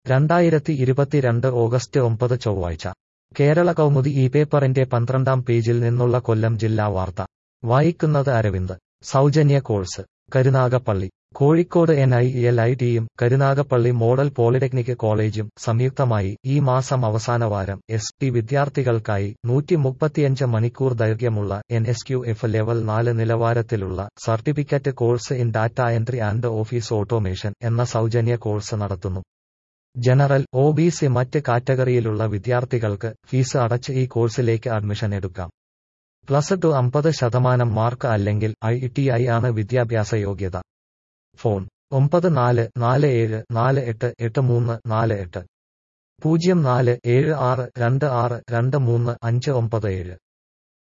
രണ്ടായിരത്തി ഇരുപത്തിരണ്ട് ഓഗസ്റ്റ് ഒമ്പത് ചൊവ്വാഴ്ച കേരള കൗമുദി ഈ പേപ്പറിന്റെ പന്ത്രണ്ടാം പേജിൽ നിന്നുള്ള കൊല്ലം ജില്ലാ വാർത്ത വായിക്കുന്നത് അരവിന്ദ് സൗജന്യ course Karunagappally Kozhikode N I L I ടിയും കരുനാഗപ്പള്ളി മോഡൽ പോളിടെക്നിക് കോളേജും സംയുക്തമായി ഈ മാസം അവസാനവാരം എസ് ടി വിദ്യാർത്ഥികൾക്കായി നൂറ്റി മുപ്പത്തിയഞ്ച് മണിക്കൂർ ദൈർഘ്യമുള്ള N S Q F level നാല് നിലവാരത്തിലുള്ള certificate course in data entry and office automation എന്ന സൗജന്യ കോഴ്സ് നടത്തുന്നു ജനറൽ ഒ ബി സി മറ്റ് കാറ്റഗറിയിലുള്ള വിദ്യാർത്ഥികൾക്ക് ഫീസ് അടച്ച് ഈ കോഴ്സിലേക്ക് അഡ്മിഷൻ എടുക്കാം പ്ലസ് ടു അമ്പത് ശതമാനം മാർക്ക് അല്ലെങ്കിൽ ഐ ടി ഐ ആണ് വിദ്യാഭ്യാസ യോഗ്യത ഫോൺ ഒമ്പത് നാല് നാല് ഏഴ് നാല് എട്ട് എട്ട് മൂന്ന് നാല് എട്ട് പൂജ്യം നാല് ഏഴ് ആറ് രണ്ട് ആറ് രണ്ട് മൂന്ന് അഞ്ച് ഒമ്പത് ഏഴ്